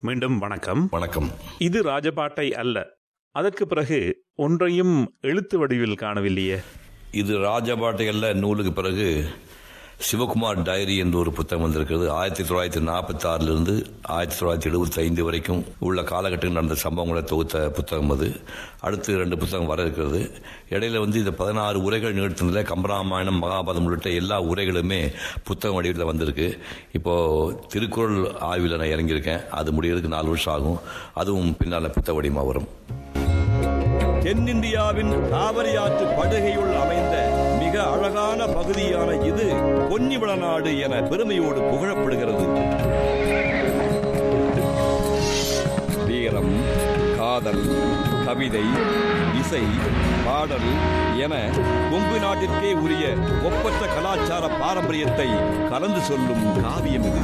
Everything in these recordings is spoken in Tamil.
மீண்டும் வணக்கம் வணக்கம் இது ராஜபாட்டை அல்ல அதற்கு பிறகு ஒன்றையும் எழுத்து வடிவில் காணவில்லையே இது ராஜபாட்டையல்ல நூலுக்கு பிறகு சிவகுமார் டைரி என்ற ஒரு புத்தகம் வந்திருக்கிறது ஆயிரத்தி தொள்ளாயிரத்தி நாற்பத்தி ஆறிலிருந்து ஆயிரத்தி தொள்ளாயிரத்தி எழுபத்தி ஐந்து வரைக்கும் உள்ள காலகட்டத்தில் நடந்த சம்பவங்களை தொகுத்த புத்தகம் அது அடுத்து ரெண்டு புத்தகம் வர இருக்கிறது இடையில வந்து இந்த பதினாறு உரைகள் நிகழ்த்தினதில் கம்பராமாயணம் மகாபாரதம் உள்ளிட்ட எல்லா உரைகளுமே புத்தகம் வடிவில் வந்திருக்கு இப்போ திருக்குறள் ஆய்வில் நான் இறங்கியிருக்கேன் அது முடியறதுக்கு நாலு வருஷம் ஆகும் அதுவும் பின்னால் புத்தக வடிவமாக வரும் தென்னிந்தியாவின் காவிரி ஆற்று படுகையுள் அமைந்த மிக அழகான பகுதியான இது பொன்னிவளநாடு என பெருமையோடு புகழப்படுகிறது வீரம் காதல் கவிதை இசை பாடல் என கொங்கு நாட்டிற்கே உரிய ஒப்பற்ற கலாச்சார பாரம்பரியத்தை கலந்து சொல்லும் காவியம் இது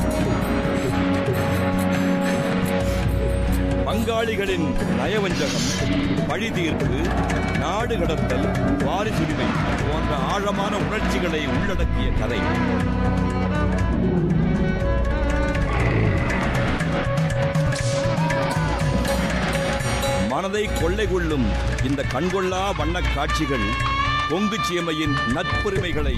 பங்காளிகளின் நயவஞ்சகம் பழி தீர்ப்பு நாடு கடத்தல் வாரிசுரிமை போன்ற ஆழமான உணர்ச்சிகளை உள்ளடக்கிய கதை மனதை கொள்ளை கொள்ளும் இந்த கண்கொள்ளா வண்ணக் காட்சிகள் கொங்கு சீமையின் நட்புரிமைகளை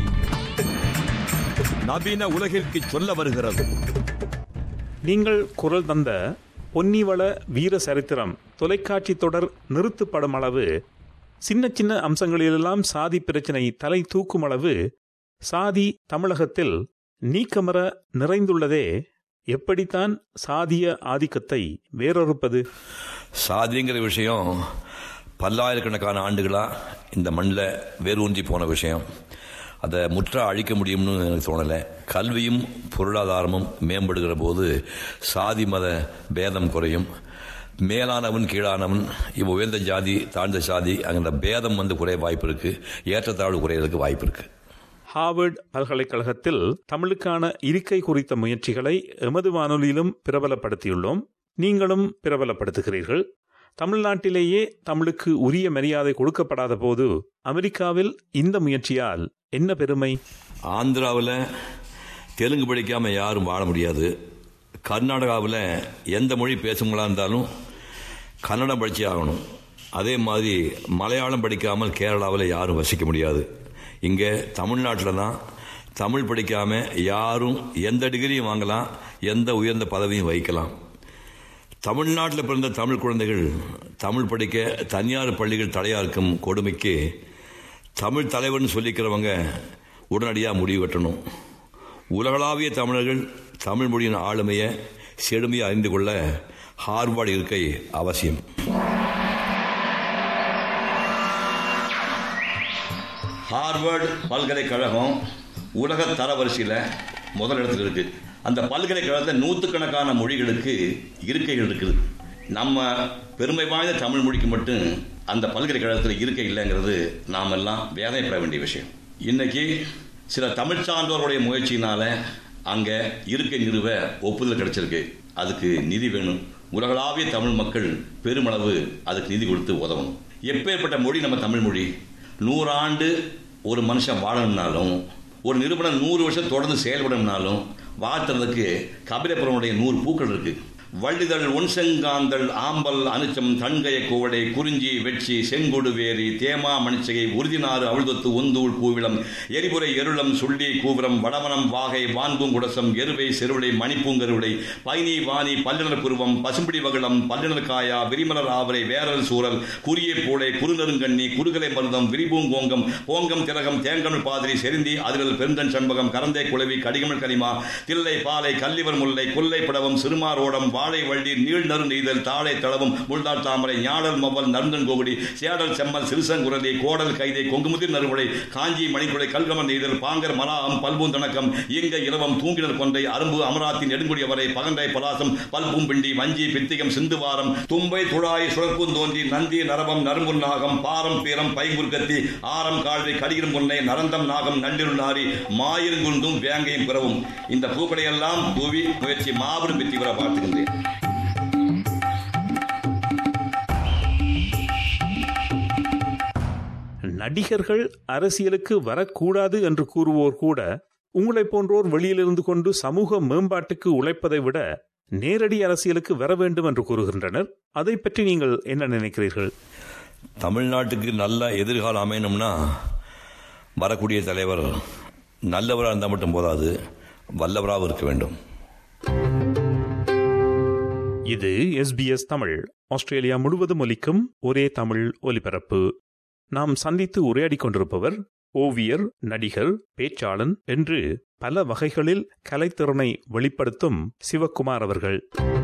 நவீன உலகிற்கு சொல்ல வருகிறது நீங்கள் குரல் தந்த பொன்னிவள வீர சரித்திரம் தொலைக்காட்சி தொடர் நிறுத்தப்படும் அளவு சின்ன சின்ன அம்சங்களிலெல்லாம் சாதி பிரச்சினை தலை தூக்கும் அளவு சாதி தமிழகத்தில் நீக்கமர நிறைந்துள்ளதே எப்படித்தான் சாதிய ஆதிக்கத்தை வேறறுப்பது சாதிங்கிற விஷயம் பல்லாயிரக்கணக்கான ஆண்டுகளாக இந்த மண்ணில் வேரூன்றி போன விஷயம் அதை முற்றா அழிக்க முடியும்னு எனக்கு தோணலை கல்வியும் பொருளாதாரமும் மேம்படுகிற போது சாதி மத பேதம் குறையும் மேலானவன் கீழானவன் இப்போ உயர்ந்த ஜாதி தாழ்ந்த சாதி அந்த பேதம் வந்து குறைய வாய்ப்பு இருக்கு ஏற்றத்தாழ்வு குறையறதுக்கு வாய்ப்பு இருக்கு ஹார்வர்ட் பல்கலைக்கழகத்தில் தமிழுக்கான இருக்கை குறித்த முயற்சிகளை எமது வானொலியிலும் பிரபலப்படுத்தியுள்ளோம் நீங்களும் பிரபலப்படுத்துகிறீர்கள் தமிழ்நாட்டிலேயே தமிழுக்கு உரிய மரியாதை கொடுக்கப்படாத போது அமெரிக்காவில் இந்த முயற்சியால் என்ன பெருமை ஆந்திராவில் தெலுங்கு படிக்காமல் யாரும் வாழ முடியாது கர்நாடகாவில் எந்த மொழி பேசுங்களா இருந்தாலும் கன்னடம் படிச்சே ஆகணும் அதே மாதிரி மலையாளம் படிக்காமல் கேரளாவில் யாரும் வசிக்க முடியாது இங்கே தமிழ்நாட்டில் தான் தமிழ் படிக்காமல் யாரும் எந்த டிகிரியும் வாங்கலாம் எந்த உயர்ந்த பதவியும் வகிக்கலாம் தமிழ்நாட்டில் பிறந்த தமிழ் குழந்தைகள் தமிழ் படிக்க தனியார் பள்ளிகள் தடையாக இருக்கும் கொடுமைக்கு தமிழ் தலைவர்னு சொல்லிக்கிறவங்க உடனடியாக முடிவு வெட்டணும் உலகளாவிய தமிழர்கள் தமிழ் மொழியின் ஆளுமையை செழுமையை அறிந்து கொள்ள ஹார்வர்டு இருக்கை அவசியம் ஹார்வர்டு பல்கலைக்கழகம் உலக தரவரிசையில் முதல் இடத்துல இருக்கு அந்த பல்கலைக்கழகத்தில் நூற்றுக்கணக்கான மொழிகளுக்கு இருக்கைகள் இருக்குது நம்ம பெருமை வாய்ந்த தமிழ் மொழிக்கு மட்டும் அந்த பல்கலைக்கழகத்தில் இருக்கை இல்லைங்கிறது நாம் எல்லாம் வேதனைப்பட வேண்டிய விஷயம் இன்னைக்கு சில தமிழ் சார்ந்தோருடைய முயற்சியினால அங்கே இருக்கை நிறுவ ஒப்புதல் கிடைச்சிருக்கு அதுக்கு நிதி வேணும் உலகளாவிய தமிழ் மக்கள் பெருமளவு அதுக்கு நிதி கொடுத்து உதவணும் எப்பேற்பட்ட மொழி நம்ம தமிழ் மொழி நூறாண்டு ஒரு மனுஷன் வாழணும்னாலும் ஒரு நிறுவனம் நூறு வருஷம் தொடர்ந்து செயல்படணும்னாலும் வாழ்த்துறதுக்கு கபிலபுரனுடைய நூறு பூக்கள் இருக்கு வள்ளிதழ் ஒன்செங்காந்தள் ஆம்பல் அனுச்சம் தன்கய கோவடை குறிஞ்சி வெட்சி செங்குடு வேரி தேமா மணிச்சகை உறுதினாறு அழுதத்து ஒந்தூள் கூவிளம் எரிபுரை எருளம் சுள்ளி கூவிரம் வடவனம் வாகை வான்பூங்குடசம் எருவை செருவிடை மணிப்பூங்கருவிடை பைனி வாணி பல்லினர் குருவம் பசும்பிடி வகுளம் பல்லினர் காயா விரிமலர் ஆவரை வேரல் சூரல் குறிய பூளை குறுநெருங்கண்ணி குறுகலை மருதம் விரிபூங்கோங்கம் போங்கம் திலகம் தேங்கமிழ் பாதிரி செருந்தி அதிரல் பெருந்தன் சண்பகம் கரந்தை குளவி கடிகமிழ் கனிமா தில்லை பாலை கல்லிவர் முல்லை கொல்லை படவம் சிறுமாரோடம் வாழை வள்ளி நீள் நறு நெய்தல் தாழை தளவும் முள்தாள் தாமரை ஞாழல் மவ்வல் நருந்தன் கோகுடி சேடல் செம்மல் சிறுசங்குரலி கோடல் கைதை கொங்குமுதிர் நறுகுடை காஞ்சி மணிக்குடை கல்கமன் நெய்தல் பாங்கர் மலாம் பல்பூந்தணக்கம் இங்க இரவம் தூங்கினர் கொன்றை அரும்பு அமராத்தி நெடுங்குடி வரை பகண்டை பலாசம் பல்பூம்பிண்டி வஞ்சி பித்திகம் சிந்துவாரம் தும்பை துழாய் சுழற்பூந்தோன்றி நந்தி நரவம் நறும்புல் நாகம் பாரம் பீரம் பைங்குர்கத்தி ஆரம் காழ்வை கடிகிரும் பொன்னை நரந்தம் நாகம் நண்டிருள் நாரி மாயிருங்குந்தும் வேங்கையும் பிறவும் இந்த பூக்களையெல்லாம் தூவி முயற்சி மாபெரும் வெற்றி பெற வாழ்த்துகின்றேன் நடிகர்கள் அரசியலுக்கு வரக்கூடாது என்று கூறுவோர் கூட உங்களைப் போன்றோர் வெளியிலிருந்து கொண்டு சமூக மேம்பாட்டுக்கு உழைப்பதை விட நேரடி அரசியலுக்கு வர வேண்டும் என்று கூறுகின்றனர் அதை பற்றி நீங்கள் என்ன நினைக்கிறீர்கள் தமிழ்நாட்டுக்கு நல்ல எதிர்காலம் அமையணும்னா வரக்கூடிய தலைவர் நல்லவராக இருந்தால் மட்டும் போதாது வல்லவராகவும் இருக்க வேண்டும் இது எஸ்பிஎஸ் தமிழ் ஆஸ்திரேலியா முழுவதும் ஒலிக்கும் ஒரே தமிழ் ஒலிபரப்பு நாம் சந்தித்து உரையாடிக் கொண்டிருப்பவர் ஓவியர் நடிகர் பேச்சாளன் என்று பல வகைகளில் கலைத்திறனை வெளிப்படுத்தும் சிவக்குமார் அவர்கள்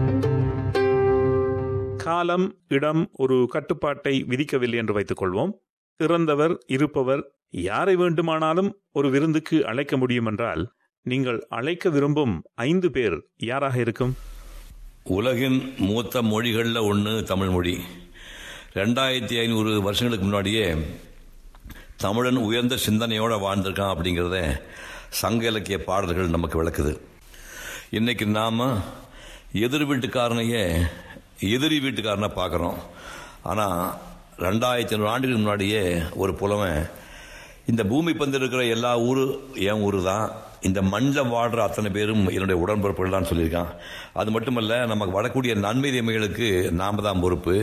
காலம் இடம் ஒரு கட்டுப்பாட்டை விதிக்கவில்லை என்று வைத்துக் கொள்வோம் இறந்தவர் இருப்பவர் யாரை வேண்டுமானாலும் ஒரு விருந்துக்கு அழைக்க முடியும் என்றால் நீங்கள் அழைக்க விரும்பும் ஐந்து பேர் யாராக இருக்கும் உலகின் மூத்த மொழிகளில் ஒன்று தமிழ் மொழி ரெண்டாயிரத்தி ஐநூறு வருஷங்களுக்கு முன்னாடியே தமிழன் உயர்ந்த சிந்தனையோடு வாழ்ந்திருக்கான் அப்படிங்கிறத சங்க இலக்கிய பாடல்கள் நமக்கு விளக்குது இன்னைக்கு நாம் எதிர் வீட்டுக்காரனையே எதிரி வீட்டுக்காரனை பார்க்குறோம் ஆனால் ரெண்டாயிரத்தி ஐநூறு ஆண்டுகளுக்கு முன்னாடியே ஒரு புலவன் இந்த பூமி பந்து இருக்கிற எல்லா ஊரு என் ஊரு தான் இந்த மண்ணில் வாழ்கிற அத்தனை பேரும் என்னுடைய உடன்பிறப்புகள் தான் சொல்லியிருக்கான் அது மட்டுமல்ல நமக்கு வரக்கூடிய நன்மை தீமைகளுக்கு நாம் தான் பொறுப்பு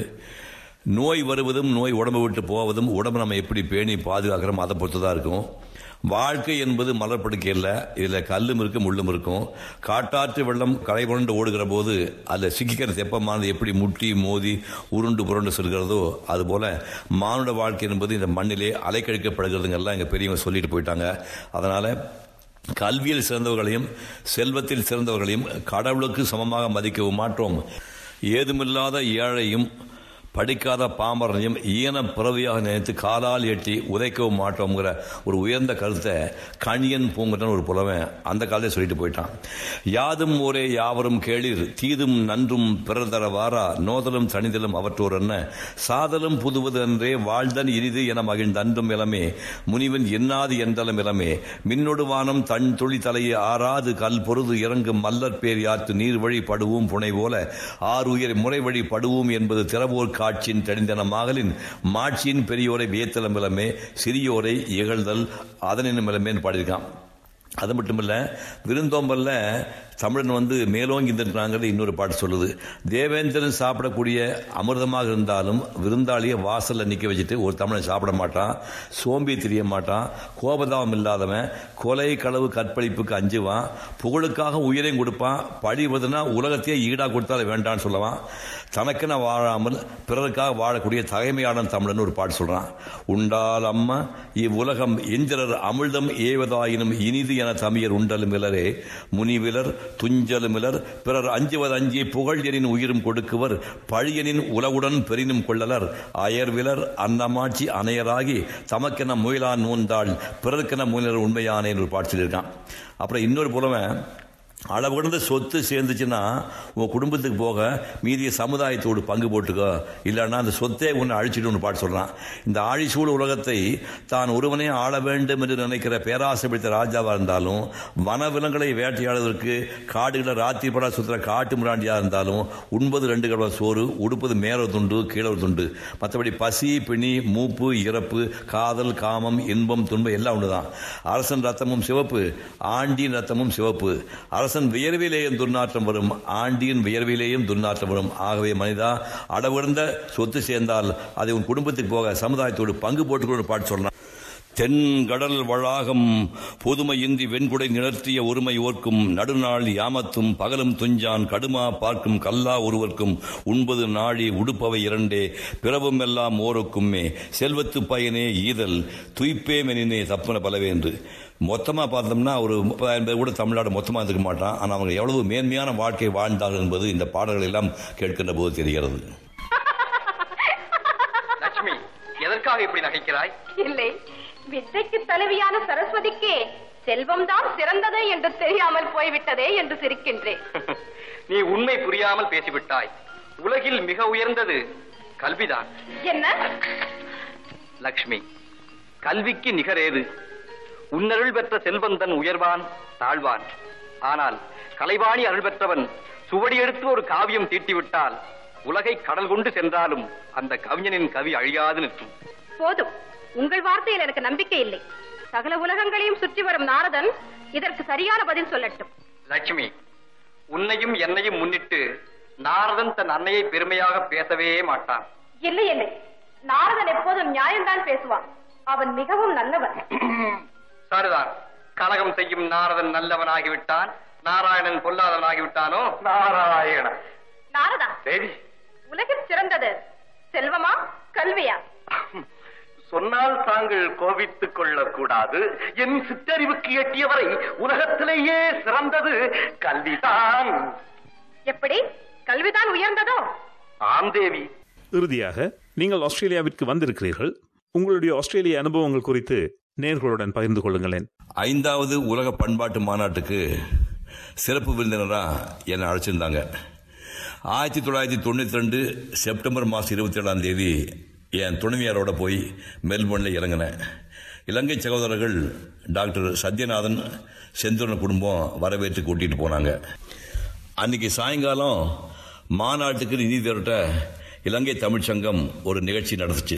நோய் வருவதும் நோய் உடம்பு விட்டு போவதும் உடம்பு நம்ம எப்படி பேணி பாதுகாக்கிறோம் அதை பொறுத்து தான் இருக்கும் வாழ்க்கை என்பது மலர்படுக்கை இல்லை இதில் கல்லும் இருக்கும் முள்ளும் இருக்கும் காட்டாற்று வெள்ளம் கரை புரண்டு ஓடுகிற போது அதில் சிக்கிக்கிற தெப்பமானது எப்படி முட்டி மோதி உருண்டு புரண்டு செல்கிறதோ அதுபோல மானுட வாழ்க்கை என்பது இந்த மண்ணிலே அலைக்கழிக்கப்படுகிறதுங்கெல்லாம் எங்கள் பெரியவங்க சொல்லிட்டு போயிட்டாங்க அதனால் கல்வியில் சிறந்தவர்களையும் செல்வத்தில் சிறந்தவர்களையும் கடவுளுக்கு சமமாக மதிக்கவும் மாற்றோம் ஏதுமில்லாத ஏழையும் படிக்காத பாமரனையும் ஈன பிறவியாக நினைத்து காலால் எட்டி உதைக்கவும் மாட்டோங்கிற ஒரு உயர்ந்த கருத்தை கணியன் பூங்குடன் ஒரு புலவன் அந்த காலத்தை சொல்லிட்டு போயிட்டான் யாதும் ஊரே யாவரும் கேளிர் தீதும் நன்றும் பிறர் தர வாரா நோதலும் தனிதலும் அவற்றோர் என்ன சாதலும் புதுவது என்றே வாழ்தன் இனிது என மகிழ்ந்தன்றும் இளமே முனிவன் எண்ணாது என்றலும் இளமே மின்னொடு வானம் தன் துளி தலையை ஆறாது கல் பொருது இறங்கும் மல்லற் பேர் யாத்து நீர் வழி படுவோம் புனை போல ஆறு உயர் முறை வழி படுவோம் என்பது திறவோர் காட்சியின் தெளிந்தன மாகலின் மாட்சியின் பெரியோரை வியத்தலம் இளமே சிறியோரை இகழ்தல் அதனின் இளமேன்னு பாடியிருக்கான் அது மட்டும் இல்லை விருந்தோம்பல்ல தமிழன் வந்து மேலோங்கி இருந்திருக்கிறாங்கிறது இன்னொரு பாட்டு சொல்லுது தேவேந்திரன் சாப்பிடக்கூடிய அமிர்தமாக இருந்தாலும் விருந்தாளியை வாசலில் நிற்க வச்சுட்டு ஒரு தமிழன் சாப்பிட மாட்டான் சோம்பி தெரிய மாட்டான் கோபதாபம் இல்லாதவன் கொலை களவு கற்பழிப்புக்கு அஞ்சுவான் புகழுக்காக உயிரையும் கொடுப்பான் பழிவதுனா உலகத்தையே ஈடாக கொடுத்தாலும் வேண்டான்னு சொல்லுவான் தனக்கென வாழாமல் பிறருக்காக வாழக்கூடிய தகைமையாளன் தமிழன் ஒரு பாட்டு சொல்றான் உண்டால் அம்மா இவ்வுலகம் இந்திரர் அமிழ்தம் ஏவதாயினும் இனிது என தமியர் உண்டலும் இலரே முனிவிலர் துஞ்சலுமிலர் பிறர் அஞ்சுவது அஞ்சி புகழ் எனின் உயிரும் கொடுக்குவர் பழியனின் உலகுடன் பெரினும் கொள்ளலர் அயர்விலர் அன்னமாட்சி அணையராகி தமக்கென முயலான் நூந்தாள் பிறருக்கென முயலர் உண்மையானே ஒரு பாட்டு சொல்லியிருக்கான் அப்புறம் இன்னொரு புலவன் அளவு கடந்த சொத்து சேர்ந்துச்சுன்னா உன் குடும்பத்துக்கு போக மீதிய சமுதாயத்தோடு பங்கு போட்டுக்கோ இல்லைன்னா அந்த சொத்தே உன்னை அழிச்சிட்டு ஒன்று பாட்டு சொல்கிறான் இந்த ஆழிசூழ் உலகத்தை தான் ஒருவனே ஆள வேண்டும் என்று நினைக்கிற பேராசை பிடித்த ராஜாவாக இருந்தாலும் வனவிலங்குகளை வேட்டையாடுவதற்கு காடுகளை ராத்திரி படா சுற்றுற காட்டு மிராண்டியாக இருந்தாலும் உண்பது ரெண்டு கடவை சோறு உடுப்பது மேல துண்டு கீழே துண்டு மற்றபடி பசி பிணி மூப்பு இறப்பு காதல் காமம் இன்பம் துன்பம் எல்லாம் ஒன்று தான் அரசன் ரத்தமும் சிவப்பு ஆண்டியின் ரத்தமும் சிவப்பு அரசன் வியர்விலேயும் துர்நாற்றம் வரும் ஆண்டியின் வியர்விலேயும் துர்நாற்றம் வரும் ஆகவே மனிதா அடவிருந்த சொத்து சேர்ந்தால் அதை உன் குடும்பத்துக்கு போக சமுதாயத்தோடு பங்கு போட்டுக்கொண்டு பாட்டு சொல்லலாம் தென்கடல் வளாகம் பொதுமை இந்தி வெண்குடை நிலர்த்திய ஒருமை ஓர்க்கும் நடுநாள் யாமத்தும் பகலும் துஞ்சான் கடுமா பார்க்கும் கல்லா ஒருவர்க்கும் உண்பது நாழி உடுப்பவை இரண்டே பிறவும் எல்லாம் ஓருக்குமே செல்வத்து பயனே ஈதல் துய்ப்பே மெனினே தப்புன பலவேன்று மொத்தமாக பார்த்தோம்னா ஒரு முப்பதாயிரம் பேர் கூட தமிழ்நாடு மொத்தமாக இருக்க மாட்டான் ஆனால் அவங்க எவ்வளவு மேன்மையான வாழ்க்கை வாழ்ந்தார்கள் என்பது இந்த பாடல்கள் எல்லாம் கேட்கின்ற போது தெரிகிறது லட்சுமி எதற்காக இப்படி நகைக்கிறாய் இல்லை வித்தைக்கு தலைவியான சரஸ்வதிக்கே செல்வம்தான் சிறந்தது என்று தெரியாமல் போய்விட்டதே என்று சிரிக்கின்றேன் நீ உண்மை புரியாமல் பேசிவிட்டாய் உலகில் மிக உயர்ந்தது கல்விதான் என்ன லக்ஷ்மி கல்விக்கு நிகரேது உன்னருள் பெற்ற செல்வந்தன் உயர்வான் தாழ்வான் ஆனால் கலைவாணி அருள் பெற்றவன் சுவடி எடுத்து ஒரு காவியம் தீட்டிவிட்டால் உலகை கடல் கொண்டு சென்றாலும் அந்த கவிஞனின் கவி அழியாது நிற்கும் போதும் உங்கள் வார்த்தையில் எனக்கு நம்பிக்கை இல்லை சகல உலகங்களையும் சுற்றி வரும் நாரதன் இதற்கு சரியான பதில் சொல்லட்டும் லட்சுமி உன்னையும் என்னையும் முன்னிட்டு நாரதன் தன் அன்னையை பெருமையாக பேசவே மாட்டான் இல்லை இல்லை நாரதன் எப்போதும் நியாயம்தான் பேசுவான் அவன் மிகவும் நல்லவன் சரிதான் கலகம் செய்யும் நாரதன் நல்லவனாகிவிட்டான் நாராயணன் பொல்லாதவனாகிவிட்டானோ நாராயணன் நாரதா தேவி உலகில் சிறந்தது செல்வமா கல்வியா சொன்னால் தாங்கள் கோபித்துக் கொள்ளக்கூடாது என் சிற்றறிவுக்கு எட்டியவரை உலகத்திலேயே சிறந்தது கல்விதான் எப்படி கல்விதான் உயர்ந்ததோ ஆம் தேவி இறுதியாக நீங்கள் ஆஸ்திரேலியாவிற்கு வந்திருக்கிறீர்கள் உங்களுடைய ஆஸ்திரேலிய அனுபவங்கள் குறித்து நேர்களுடன் பகிர்ந்து கொள்ளுங்களேன் ஐந்தாவது உலக பண்பாட்டு மாநாட்டுக்கு சிறப்பு விருந்தினரா என்னை அழைச்சிருந்தாங்க ஆயிரத்தி தொள்ளாயிரத்தி தொண்ணூற்றி ரெண்டு செப்டம்பர் மாதம் இருபத்தி ஏழாம் தேதி என் துணைவியாரோட போய் மெல்போர்னில் இறங்கினேன் இலங்கை சகோதரர்கள் டாக்டர் சத்யநாதன் செந்தூரன் குடும்பம் வரவேற்று கூட்டிகிட்டு போனாங்க அன்னைக்கு சாயங்காலம் மாநாட்டுக்கு நிதி திரட்ட இலங்கை தமிழ்ச்சங்கம் ஒரு நிகழ்ச்சி நடத்துச்சு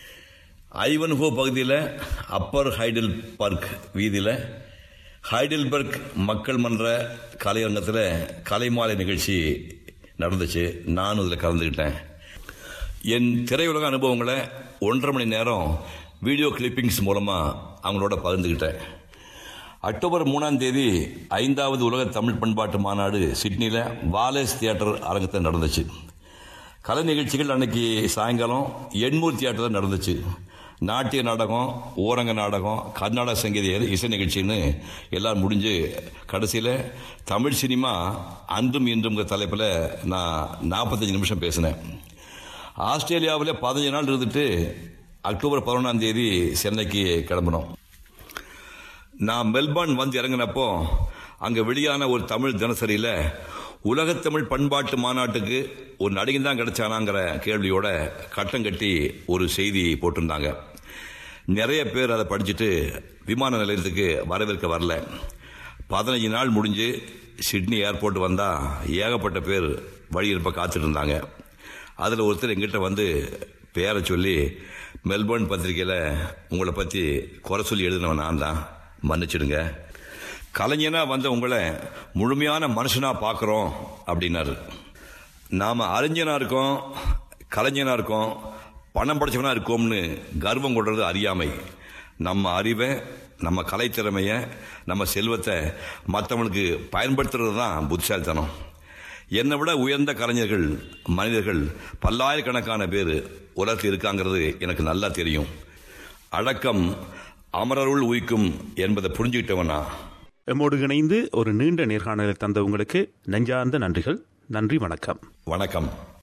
ஐவன்ஹோ பகுதியில் அப்பர் ஹைடல் பார்க் வீதியில் ஹைடல்பர்க் மக்கள் மன்ற கலையரங்கத்தில் கலைமாலை நிகழ்ச்சி நடந்துச்சு நானும் இதில் கலந்துக்கிட்டேன் என் திரையுலக அனுபவங்களை ஒன்றரை மணி நேரம் வீடியோ கிளிப்பிங்ஸ் மூலமாக அவங்களோட பகிர்ந்துக்கிட்டேன் அக்டோபர் மூணாம் தேதி ஐந்தாவது உலக தமிழ் பண்பாட்டு மாநாடு சிட்னியில் வாலேஸ் தியேட்டர் அரங்கத்தில் நடந்துச்சு கலை நிகழ்ச்சிகள் அன்னைக்கு சாயங்காலம் எண்மூர் தியேட்டரில் நடந்துச்சு நாட்டிய நாடகம் ஓரங்க நாடகம் கர்நாடக சங்கீத இசை நிகழ்ச்சின்னு எல்லாம் முடிஞ்சு கடைசியில் தமிழ் சினிமா அன்றும் இன்றும் தலைப்பில் நான் நாற்பத்தஞ்சு நிமிஷம் பேசினேன் ஆஸ்திரேலியாவில் பதினஞ்சு நாள் இருந்துட்டு அக்டோபர் பதினொன்றாம் தேதி சென்னைக்கு கிளம்பினோம் நான் மெல்பர்ன் வந்து இறங்கினப்போ அங்கே வெளியான ஒரு தமிழ் தினசரியில் உலகத்தமிழ் பண்பாட்டு மாநாட்டுக்கு ஒரு நடிகன் தான் கிடைச்சானாங்கிற கேள்வியோட கட்டம் கட்டி ஒரு செய்தி போட்டிருந்தாங்க நிறைய பேர் அதை படிச்சுட்டு விமான நிலையத்துக்கு வரவேற்க வரல பதினஞ்சு நாள் முடிஞ்சு சிட்னி ஏர்போர்ட் வந்தால் ஏகப்பட்ட பேர் வழி இருப்ப காத்துட்டு இருந்தாங்க அதில் ஒருத்தர் எங்கிட்ட வந்து பேரை சொல்லி மெல்பர்ன் பத்திரிக்கையில் உங்களை பற்றி குறை சொல்லி எழுதினவன் நான் தான் மன்னிச்சிடுங்க கலைஞனா வந்த உங்களை முழுமையான மனுஷனா பார்க்குறோம் அப்படின்னாரு நாம் அறிஞனா இருக்கோம் கலைஞனா இருக்கோம் பணம் படைச்சவனா இருக்கோம்னு கர்வம் கொள்றது அறியாமை நம்ம அறிவை நம்ம கலைத்திறமைய நம்ம செல்வத்தை மற்றவங்களுக்கு பயன்படுத்துறது தான் புத்திசாலித்தனம் என்னை விட உயர்ந்த கலைஞர்கள் மனிதர்கள் பல்லாயிரக்கணக்கான பேர் உலகத்தில் இருக்காங்கிறது எனக்கு நல்லா தெரியும் அடக்கம் அமரருள் உயிக்கும் என்பதை புரிஞ்சுக்கிட்டவனா எம்மோடு இணைந்து ஒரு நீண்ட நேர்காணலை தந்த உங்களுக்கு நெஞ்சார்ந்த நன்றிகள் நன்றி வணக்கம் வணக்கம்